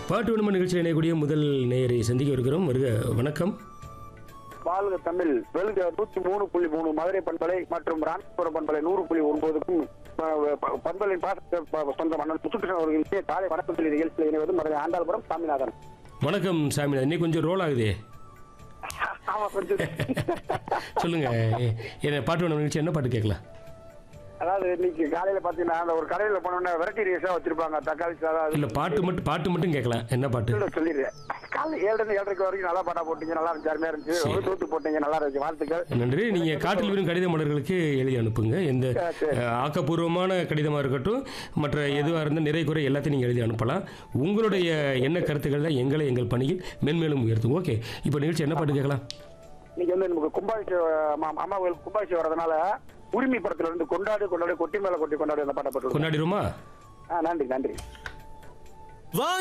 பாட்டு விடும நிகழ்ச்சியில் இணையக்கூடிய முதல் நேயரை சந்திக்க இருக்கிறோம் வருக வணக்கம் வாழ்க தமிழ் வெல்க நூத்தி மூணு புள்ளி மூணு மதுரை பண்பலை மற்றும் ராமேஸ்வரம் பண்பலை நூறு புள்ளி ஒன்பதுக்கும் ப- ப- பண்பலின் பாச ப- சொந்த மன்னன் முத்துகிருஷ்ணன் அவர்களின் காலை வணக்கம் சொல்லி நிகழ்ச்சியில் இணைவது மதுரை ஆண்டாள்புரம் சாமிநாதன் வணக்கம் சாமி இன்னைக்கு கொஞ்சம் ரோல் ஆகுதே ஆமா கொஞ்சம் சொல்லுங்க என்ன பாட்டு விடும நிகழ்ச்சி என்ன பாட்டு கேட்கலாம் அதாவது இன்னைக்கு காலையில பாத்தீங்கன்னா அந்த ஒரு கடையில போனோம்னா வெரைட்டி ரைஸா வச்சிருப்பாங்க தக்காளி சாதம் இல்ல பாட்டு மட்டும் பாட்டு மட்டும் கேட்கலாம் என்ன பாட்டு அது சொல்லிடுறேன் காலைல ஏழு இருந்து ஏழரைக்கு வரைக்கும் நல்லா பாட்டா போட்டீங்க நல்லா இருந்துச்சு அருமையா இருந்துச்சு சரி. ஒரு தூத்து போட்டீங்க நல்லா இருந்துச்சு வாழ்த்துக்கள் நன்றி நீங்க காட்டில் வரும் கடித மலர்களுக்கு எழுதி அனுப்புங்க எந்த சரி. அஹ், ஆக்கப்பூர்வமான கடிதமா இருக்கட்டும் மற்ற எதுவாக இருந்தால் நிறை குறை எல்லாத்தையும் நீங்க எழுதி அனுப்பலாம் உங்களுடைய என்ன கருத்துக்கள் தான் எங்களை எங்கள் பணியில் மென்மேலும் உயர்த்தும் ஓகே இப்போ நிகழ்ச்சி என்ன பாட்டு கேட்கலாம் இன்னைக்கு வந்து நமக்கு கும்பாபிஷேகம் அம்மா அம்மாவுக்கு கும்பாபிஷேகம் வரதுனால உரிமை படத்துல இருந்து கொண்டாடு கொண்டாடு கொட்டி மேல கொட்டி கொண்டாடு அந்த பாட்டை போட்டு கொண்டாடிடுமா ஆ நன்றி நன்றி வா